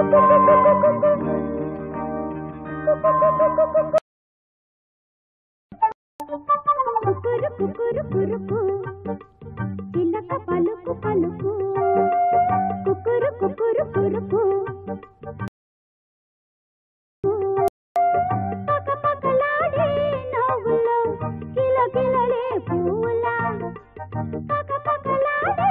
కుకురు కుకురు కురుకు చిలక పలుకు పలుకు కుకురు కుకురు కురుకు పకపకలాడే నవ్వులో కిలకిలలే పూల పకపకలాడే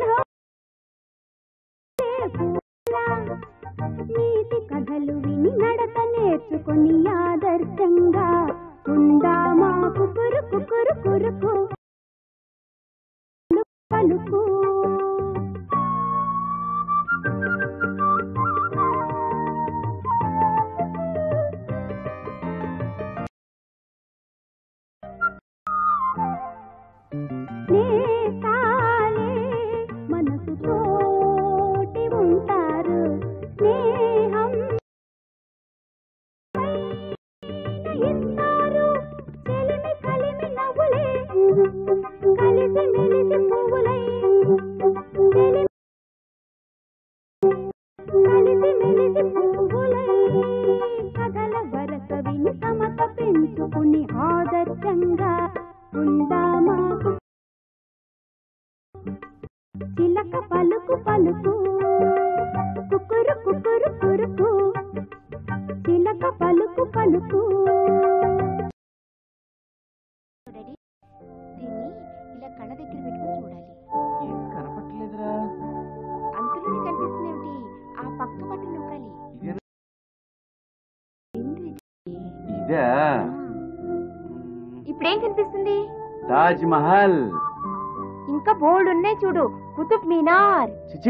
నవ్వులే పూల నీతి కథలు విని నడత నేర్చుకొని ఆదర్శంగా ఉందామా కుకురు కుకురు కురుకు పలుకు నేతాలే మనసు తోటి ఉంటారు స్నేహం ఇస్తారు చెలిమి కలిమి నవ్వులే కలిసి మెలిసి పువ్వులై చెలిమి కలిసి మెలిసి పువ్వులై కథల వరస విని సమత పెంచుకుని ఆదర్శంగా ఉందామా చిలక పలుకు పలుకు కుకురు కుకురు కురుకు చిలక పలుకు పలుకు చూడండి దీన్ని ఇలా కళ్ళ దగ్గర పెట్టుకుని చూడాలి ఏం కనపట్లేదురా అంతలోనే కనిపిస్తుంది ఏమిటి ఆ పక్క బట్టలు నొక్కాలి ఇదేనా? ఎందు ఇది? ఇదా ఆ, ఇప్పుడేం కనిపిస్తుంది తాజ్ మహల్ ఇంకా బోల్డ్ ఉన్నాయి చూడు కుతుబ్ మీనార్ చిచి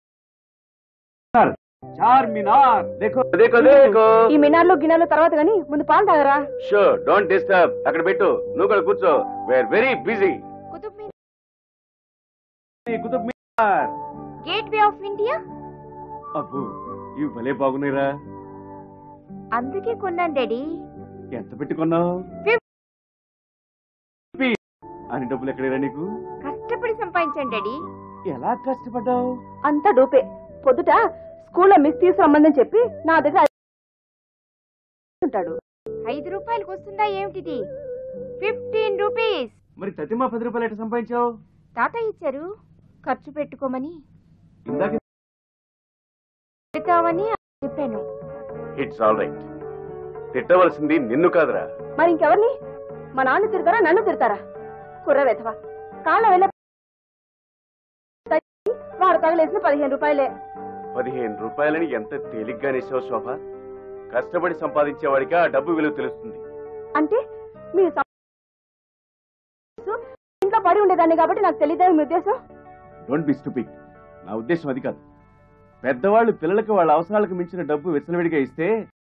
చార్ మినార్ దేఖో దేఖో దేఖో ఈ మినార్లో గిన్నెలో తర్వాత గాని ముందు పాలు తాగరా షో డోంట్ డిస్టర్బ్ అక్కడ పెట్టు నువ్వు కూడా కూర్చో where very busy Qutub Minar Qutub Minar gateway of India అబ్బో ఇవి భలే బాగున్నాయిరా అందుకే కొన్నాను డాడీ ఎంత పెట్టుకున్నావు Fifty. అని డబ్బులు ఎక్కడేరా నీకు కష్టపడి సంపాదించాను డాడీ ఎలా కష్టపడ్డావు అంతా డూపే పొద్దుట స్కూల్లో మిస్ తీసుకురమ్మందని చెప్పి నా దగ్గర ఉంటాడు ఐదు రూపాయలకు వస్తుందా ఏమిటిది ఫిఫ్టీన్ రూపీస్ మరి తతిమా పది రూపాయలు ఎట్లా సంపాదించావు తాత ఇచ్చారు ఖర్చు పెట్టుకోమని ఇందాక పెడతామని చెప్పాను ఇట్స్ ఆల్ రైట్ తిట్టవలసింది నిన్ను కాదురా మరి ఇంకెవరిని మా నాన్న తిడతారా నన్ను తిడతారా కుర్ర వెధవా కాళ్ళ వెళ్ళే వాడు తగలేసిన పదిహేను రూపాయలే పదిహేను రూపాయలని ఎంత తేలిగ్గా నేసావు శోభ కష్టపడి సంపాదించేవాడికి ఆ డబ్బు విలువ తెలుస్తుంది అంటే మీ సం- ఇంట్లో పడి ఉండేదాన్ని కాబట్టి నాకు తెలియదు మీ ఉద్దేశం డోంట్ బి స్టూపిడ్ నా ఉద్దేశం అది కాదు పెద్దవాళ్ళు పిల్లలకి వాళ్ళ అవసరాలకు మించిన డబ్బు విచ్చలవిడిగా ఇస్తే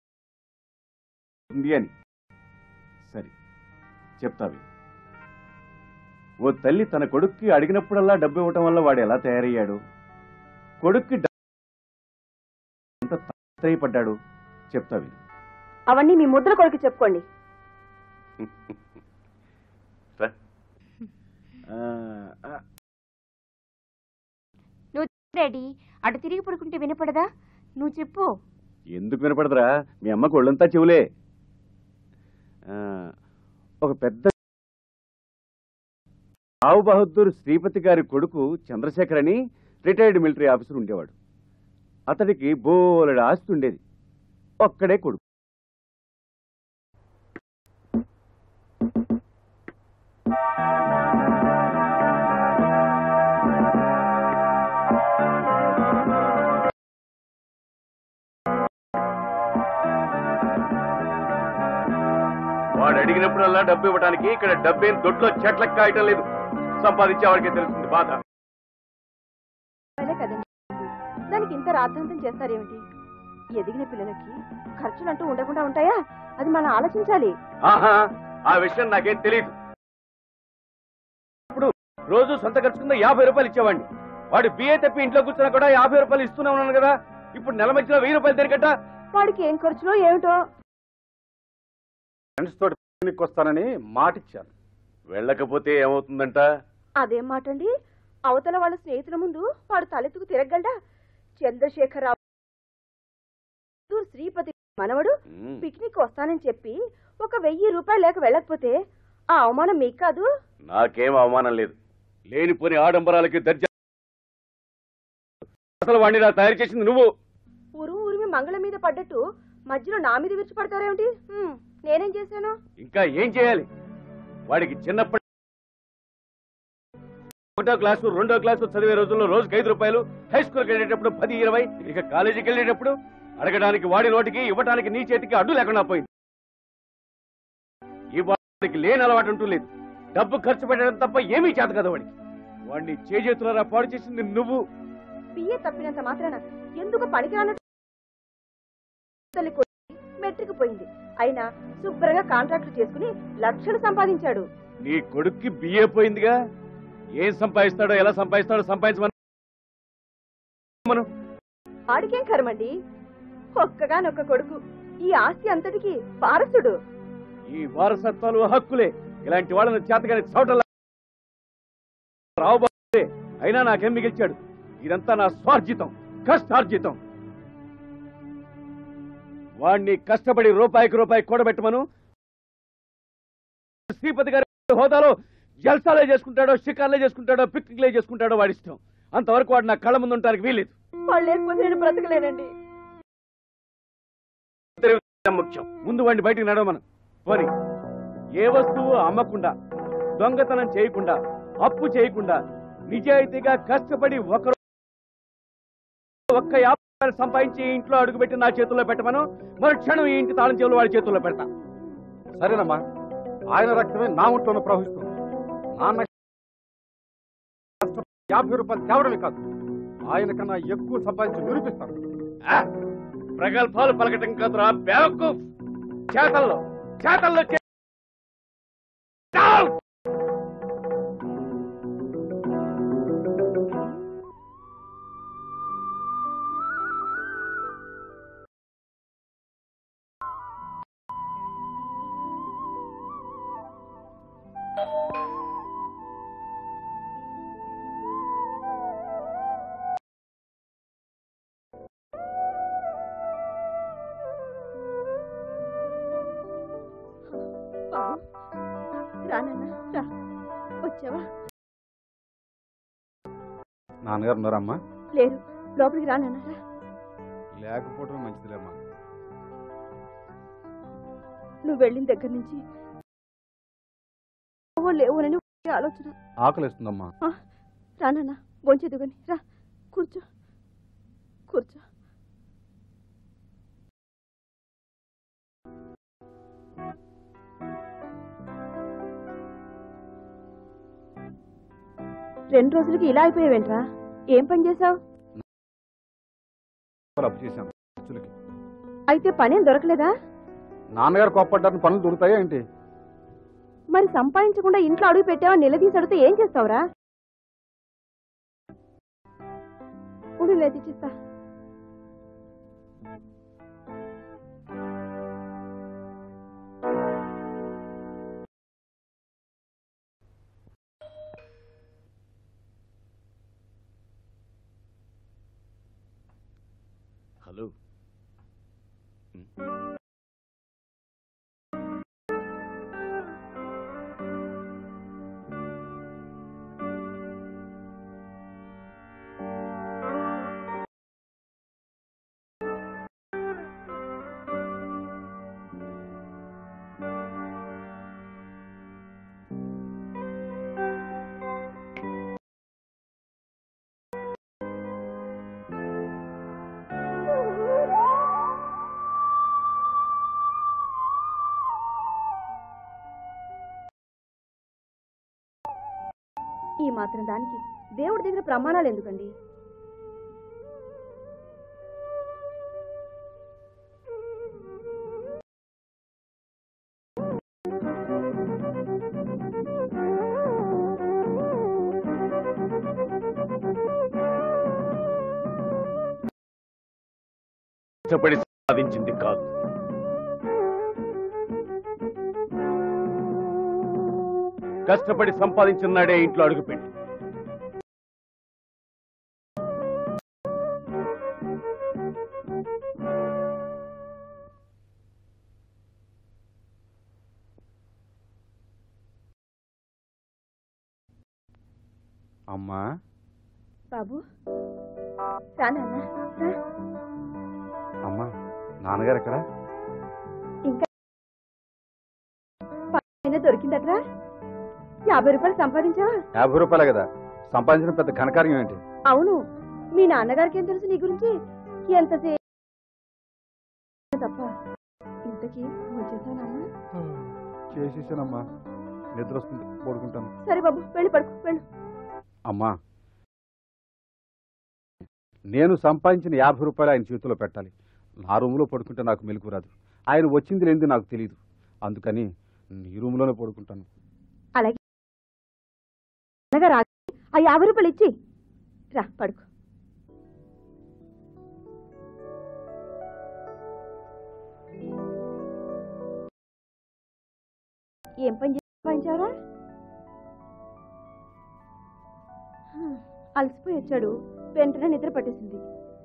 ఉంది అని సరే చెప్తావి ఓ తల్లి తన కొడుక్కి అడిగినప్పుడల్లా డబ్బు ఇవ్వటం వల్ల వాడు ఎలా తయారయ్యాడు కొడుక్కి డబ్బు ఎంత తాత్రయపడ్డాడు చెప్తావి అవన్నీ మీ ముద్ర కొడుకు చెప్పుకోండి నువ్వు డాడీ అటు తిరిగి పడుకుంటే వినపడదా నువ్వు చెప్పు ఎందుకు వినపడదురా మీ అమ్మకు ఒళ్ళంతా చెవులే ఆ, ఒక పెద్ద రావు బహదూర్ శ్రీపతి గారి కొడుకు చంద్రశేఖర్ అని రిటైర్డ్ మిలిటరీ ఆఫీసర్ ఉండేవాడు అతడికి బోలెడు ఆస్తి ఉండేది ఒక్కడే కొడుకు వాడు అడిగినప్పుడల్లా డబ్బు ఇవ్వడానికి ఇక్కడ డబ్బేం దొడ్లో చెట్లకు కాయటం లేదు సంపాదించేవాడికే తెలుస్తుంది బాధ అదే కదండి దానికి ఇంత రాద్ధాంతం చేస్తారేమిటి ఎదిగిన పిల్లలకి ఖర్చులంటూ ఉండకుండా ఉంటాయా అది మనం ఆలోచించాలి ఆహా ఆ విషయం నాకేం తెలియదు ఇప్పుడు రోజు సొంత ఖర్చు కింద యాభై రూపాయలు ఇచ్చేవాడిని వాడు బిఏ తప్పి ఇంట్లో కూర్చున్నా కూడా యాభై రూపాయలు ఇస్తూనే ఉన్నాను కదా ఇప్పుడు నెల మధ్యలో వెయ్యి రూపాయలు తిరిగట వాడికి ఏం ఖర్చులో ఏమిటో ఫ్రెండ్స్ తోటి పిక్నిక్ వస్తానని మాటిచ్చాను వెళ్ళకపోతే ఏమవుతుందంట అదేం మాట అండి అవతల వాళ్ళ స్నేహితుల ముందు వాడు తలెత్తుకు తిరగలడా చంద్రశేఖరరావు శ్రీపతి మనవడు ఉమ్. పిక్నిక్ వస్తానని చెప్పి ఒక వెయ్యి రూపాయలు లేక వెళ్ళకపోతే ఆ అవమానం మీకు కాదు నాకేం అవమానం లేదు లేనిపోని ఆడంబరాలకి దర్జా అసలు వాడిని నా తయారు చేసింది నువ్వు ఉరుము ఉరిమి మంగళం మీద పడ్డట్టు మధ్యలో నా మీద విరిచి పడతారేమిటి హ్మ్, నేనేం చేశాను ఇంకా ఏం చేయాలి వాడికి చిన్నప్పటి ఒకటో క్లాసు రెండో క్లాసు చదివే రోజుల్లో రోజుకి ఐదు రూపాయలు హై స్కూల్కి వెళ్ళేటప్పుడు పది ఇరవై ఇక కాలేజీకి వెళ్ళేటప్పుడు అడగడానికి వాడి నోటికి ఇవ్వడానికి నీ చేతికి అడ్డు లేకుండా పోయింది ఈ వాడికి లేని అలవాటు అంటూ లేదు డబ్బు ఖర్చు పెట్టడం తప్ప ఏమీ చేత కదా వాడికి వాడిని చేజేతులారా పాడు చేసింది నువ్వు బియ్య తప్పినంత మాత్రాన ఎందుకు పనికిరానట్టు తల్లి కొడుకు మెట్రిక్ పోయింది అయినా శుభ్రంగా కాంట్రాక్టులు చేసుకుని లక్షలు సంపాదించాడు నీ కొడుక్కి బిఏ పోయిందిగా ఏం సంపాదిస్తాడో ఎలా సంపాదిస్తాడో సంపాదించమని మనం ఆడికేం కర్మండి ఒక్కగానొక్క కొడుకు ఈ ఆస్తి అంతటికి వారసుడు ఈ వారసత్వాలు హక్కులే ఇలాంటి వాళ్ళని చేతగాని చోటల రావుబాబే అయినా నాకేం మిగిల్చాడు ఇదంతా నా స్వార్జితం కష్టార్జితం వాణ్ణి కష్టపడి రూపాయికి రూపాయి కూడబెట్టమను శ్రీపతి గారి హోదాలో జల్సాలే చేసుకుంటాడో షికార్లే చేసుకుంటాడో పిక్నిక్లే చేసుకుంటాడో వాడిష్టం అంతవరకు వాడు నా కళ్ళ ముందు ఉండడానికి వీలేదు వాళ్ళు లేకపోతే నేను బ్రతకలేనండి తెలివితేటలు ముఖ్యం ముందు వాడిని బయటికి నడవమను పోని ఏ వస్తువు అమ్మకుండా దొంగతనం చేయకుండా అప్పు చేయకుండా నిజాయితీగా కష్టపడి ఒకరు ఒక్క యాభై రూపాయలు సంపాదించి ఇంట్లో అడుగుపెట్టి నా చేతుల్లో పెట్టమను మరు క్షణం ఈ ఇంటి తాళం చెవులు వాడి చేతుల్లో పెడతా సరేనమ్మా ఆయన రక్తమే నా ఒంట్లోనూ ప్రవహిస్తుంది నాన్న యాభై రూపాయలు తేవడమే కాదు ఆయన కన్నా ఎక్కువ సంపాదించి నిరూపిస్తాను ఆ, ప్రగల్భాలు పలకటం కాదురా బేవకు చేతల్లో చేతల్లో చే- చావ్! బాబు, రా నాన్న, రా వచ్చావా నాన్నగారు ఉన్నారమ్మా లేరు లోపలికి రా నాన్న, రా లేకపోవడం మంచిదిలేమ్మా నువ్వు వెళ్ళిన దగ్గర నుంచి ఓ లేవునని ఒకే ఆలోచన ఆకలిస్తుందమ్మా ఆ, రా నాన్న బొంచెదుగని రా కూర్చో కూర్చో రెండు రోజులకి ఇలా అయిపోయావేంట్రా ఏం పని చేసావు అప్పు చేశాను ఖర్చులకి అయితే పనేం దొరకలేదా నాన్నగారు కోప్పడ్డాన్ని పనులు దొరుకుతాయా ఏంటి మరి సంపాదించకుండా ఇంట్లో అడుగు పెట్టావా నిలదీసి అడిగితే ఏం చేస్తావురా ఉండు నేను తెచ్చిస్తా హలో ఈ మాత్రం దానికి దేవుడి దగ్గర ప్రమాణాలు ఎందుకండి కష్టపడి సాధించింది కాదు కష్టపడి సంపాదించిన నాడే ఇంట్లో అడుగుపెట్టి అమ్మా బాబు రా నాన్న రా అమ్మా నాన్నగారు ఎక్కడా ఇంకా పైన దొరికిందట్రా యాభై రూపాయలు సంపాదించావా యాభై రూపాయలే కదా సంపాదించిన పెద్ద ఘనకార్యం ఏంటి అవును మీ నాన్నగారికి ఏం తెలుసు నీ గురించి ఎంతసేపు తప్ప ఇంతకీ వచ్చేసా నాన్న చేసేసానమ్మా నిద్ర వస్తుంది పడుకుంటాను సరే బాబు వెళ్ళి పడుకో వెళ్ళు అమ్మా నేను సంపాదించిన యాభై రూపాయలు ఆయన చేతిలో పెట్టాలి నా రూములో పడుకుంటే నాకు మెలకు రాదు ఆయన వచ్చింది లేనిది నాకు తెలియదు అందుకని నీ రూములోనే పడుకుంటాను అలాగే అనగా రా ఆ యాభై రూపాయలు ఇచ్చి రా పడుకో ఏం పని చేసి సంపాదించావురా హ్మ్, అలసిపోయి వచ్చాడు వెంటనే నిద్ర పట్టేసింది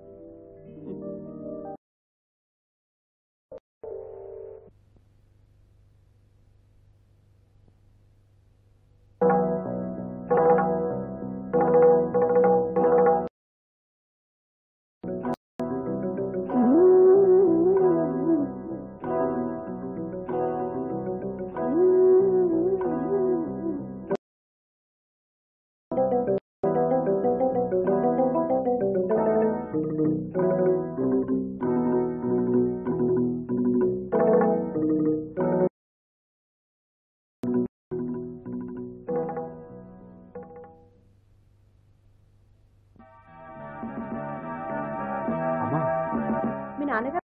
అమ్మా మీ నాన్నగారు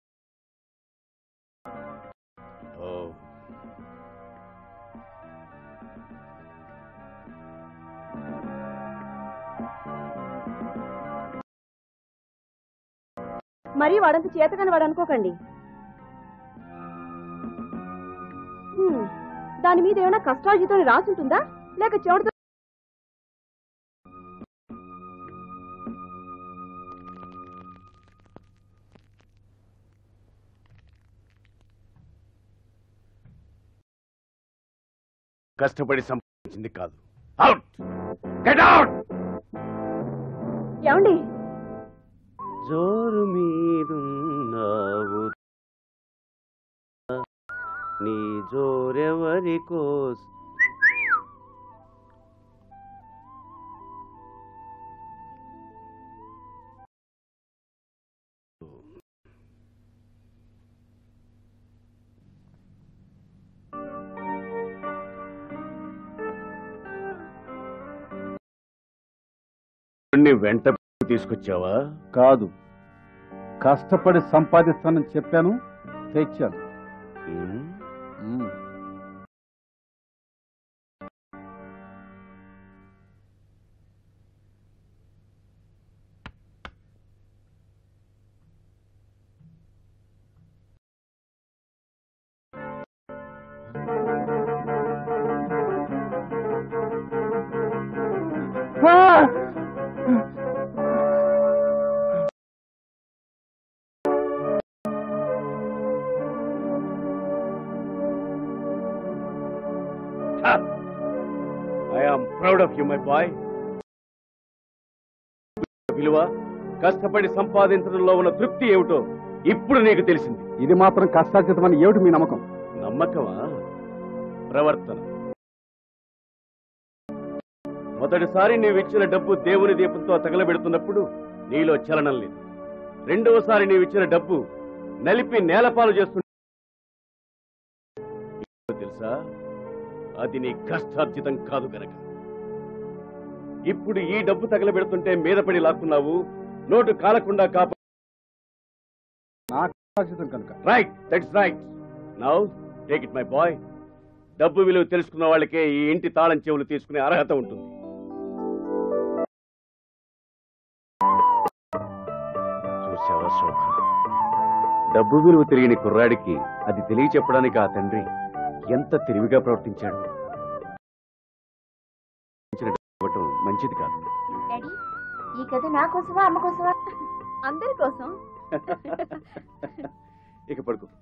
మరీ వాడంత చేతగాని వాడు అనుకోకండి హ్మ్, దాని మీద ఏమైనా కష్టార్జితో రాసుంటుందా లేక చెవుడుతో కష్టపడి సంపాదించింది కాదు అవుట్ గెట్ అవుట్ ఏమండి జోరు మీదున్నావు నీ జోరెవరి కోస్ వెంట తీసుకొచ్చావా కాదు కష్టపడి సంపాదిస్తానని చెప్పాను తెచ్చాను um. Um. I am proud of you my boy విలువ కష్టపడి సంపాదించడంలో ఉన్న తృప్తి ఏమిటో ఇప్పుడు నీకు తెలిసింది ఇది మాత్రం కష్టార్జితమని ఏమిటి మీ నమ్మకం నమ్మకమా ప్రవర్తన మొదటిసారి నీవిచ్చిన డబ్బు దేవుని దీపంతో తగలబెడుతున్నప్పుడు నీలో చలనం లేదు రెండవసారి నీవిచ్చిన డబ్బు నలిపి నేలపాలు చేస్తుంటే తెలుసా అది నీ కష్టార్జితం కాదు గనక ఇప్పుడు ఈ డబ్బు తగలబెడుతుంటే మీద పడి లాక్కున్నావు నోటు కాలకుండా కాప నా కష్టార్జితం కనుక right that's right now take it my boy డబ్బు విలువ తెలుసుకున్న వాళ్ళకే ఈ ఇంటి తాళం చెవులు తీసుకునే అర్హత ఉంటుంది చూసావా శోభ డబ్బు విలువ తెలియని కుర్రాడికి అది తెలియచెప్పడానికి ఆ తండ్రి ఎంత తెలివిగా ప్రవర్తించాడు ఇవ్వటం మంచిది కాదు డాడీ ఈ కథ నా కోసమా అమ్మ కోసమా అందరి కోసం ఇక పడుకో